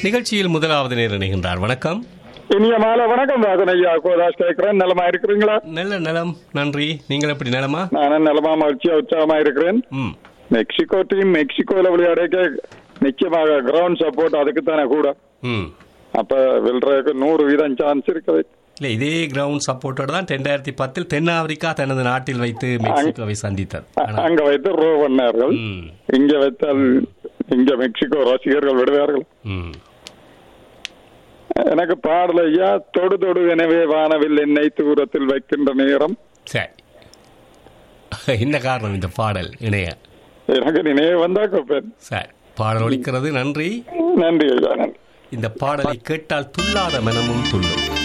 நிகழ்ச்சியில் முதலாவது நேர் இணைகின்றார் வணக்கம் இனிய மாலை வணக்கம் ராஜன் ஐயா கோதாஸ் கேட்கிறேன் நலமா இருக்கிறீங்களா நல்ல நலம் நன்றி நீங்கள் எப்படி நலமா நானும் நலமா மகிழ்ச்சியா உற்சாகமா இருக்கிறேன் ம் மெக்சிகோ டீம் மெக்சிகோல விளையாடக்க நிச்சயமாக கிரவுண்ட் சப்போர்ட் அதுக்கு தானே கூட ம் அப்ப வெல்றதுக்கு நூறு வீதம் சான்ஸ் இருக்குது இல்லை இதே கிரவுண்ட் சப்போர்ட்டோட தான் ரெண்டாயிரத்தி பத்தில் தென்னாப்பிரிக்கா தனது நாட்டில் வைத்து மெக்சிகோவை சந்தித்தது அ- ஆனா- அங்க வைத்து ரோ பண்ணார்கள் ம் இங்க வைத்தால் இங்க மெக்சிகோ ரசிகர்கள் விடுவார்கள் ம் எனக்கு பாடல ஐயா தொடு தொடு எனவே வானவில் என்னை தூரத்தில் வைக்கின்ற நேரம் சரி என்ன காரணம் இந்த பாடல் இணைய எனக்கு நினைவு வந்தா கோப்பேன் சரி பாடல் ஒலிக்கிறது நன்றி நன்றி ஐயா நன்றி இந்த பாடலை கேட்டால் துள்ளாத மனமும் துள்ளும்